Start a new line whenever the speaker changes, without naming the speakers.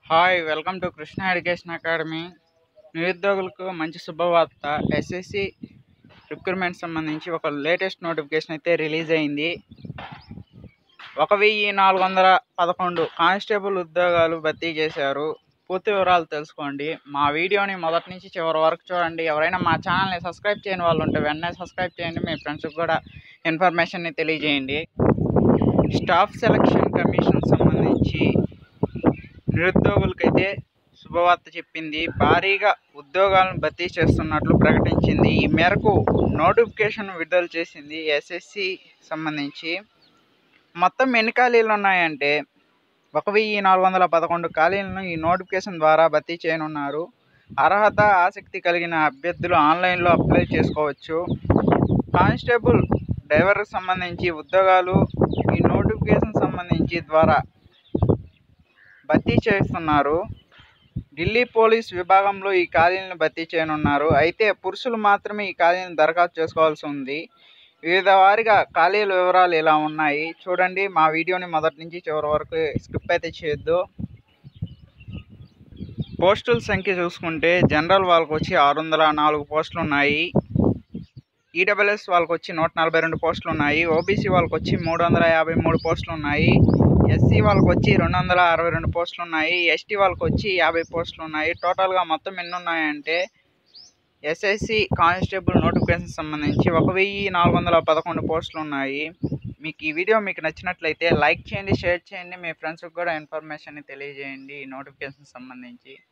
hi welcome to Krishna education academy నిరుద్యోగులకు మంచి శుభవార్త ఎస్ఎస్సి రిక్రూట్మెంట్ సంబంధించి ఒక లేటెస్ట్ నోటిఫికేషన్ అయితే రిలీజ్ అయింది ఒక వెయ్యి నాలుగు వందల పదకొండు కానిస్టేబుల్ ఉద్యోగాలు భర్తీ చేశారు పూర్తి వివరాలు తెలుసుకోండి మా వీడియోని మొదటి నుంచి చివరి వరకు చూడండి ఎవరైనా మా ఛానల్ని సబ్స్క్రైబ్ చేయని వాళ్ళు ఉంటే వెంటనే సబ్స్క్రైబ్ చేయండి మీ ఫ్రెండ్స్కి కూడా ఇన్ఫర్మేషన్ని తెలియజేయండి స్టాఫ్ సెలక్షన్ కమిషన్ సంబంధించి నిరుద్యోగులకైతే శుభవార్త చెప్పింది భారీగా ఉద్యోగాలను భర్తీ చేస్తున్నట్లు ప్రకటించింది ఈ మేరకు నోటిఫికేషన్ విడుదల చేసింది ఎస్ఎస్సి సంబంధించి మొత్తం ఎన్ని ఖాళీలు ఉన్నాయంటే ఒక వెయ్యి నాలుగు వందల పదకొండు ఖాళీలను ఈ నోటిఫికేషన్ ద్వారా భర్తీ చేయనున్నారు అర్హత ఆసక్తి కలిగిన అభ్యర్థులు ఆన్లైన్లో అప్లై చేసుకోవచ్చు కానిస్టేబుల్ డ్రైవర్కి సంబంధించి ఉద్యోగాలు ఈ నోటిఫికేషన్ సంబంధించి ద్వారా భర్తీ చేస్తున్నారు ఢిల్లీ పోలీస్ విభాగంలో ఈ ఖాళీలను భర్తీ చేయనున్నారు అయితే పురుషులు మాత్రమే ఈ ఖాళీలను దరఖాస్తు చేసుకోవాల్సి ఉంది వివిధ వారిగా ఖాళీల వివరాలు ఇలా ఉన్నాయి చూడండి మా వీడియోని మొదటి నుంచి చివరి వరకు స్కిప్ అయితే చేయొద్దు పోస్టుల సంఖ్య చూసుకుంటే జనరల్ వాళ్ళకి వచ్చి ఆరు వందల నాలుగు పోస్టులు ఉన్నాయి ఈడబ్ల్యూఎస్ వాళ్ళకి వచ్చి నూట నలభై రెండు పోస్టులు ఉన్నాయి ఓబీసీ వాళ్ళకి వచ్చి మూడు వందల యాభై మూడు పోస్టులు ఉన్నాయి ఎస్సీ వాళ్ళకి వచ్చి రెండు వందల అరవై రెండు పోస్టులు ఉన్నాయి ఎస్టీ వాళ్ళకి వచ్చి యాభై పోస్టులు ఉన్నాయి టోటల్గా మొత్తం ఎన్ని ఉన్నాయంటే ఎస్ఎస్సి కానిస్టేబుల్ నోటిఫికేషన్ సంబంధించి ఒక వెయ్యి నాలుగు వందల పదకొండు పోస్టులు ఉన్నాయి మీకు ఈ వీడియో మీకు నచ్చినట్లయితే లైక్ చేయండి షేర్ చేయండి మీ ఫ్రెండ్స్కి కూడా ఇన్ఫర్మేషన్ తెలియజేయండి ఈ నోటిఫికేషన్ సంబంధించి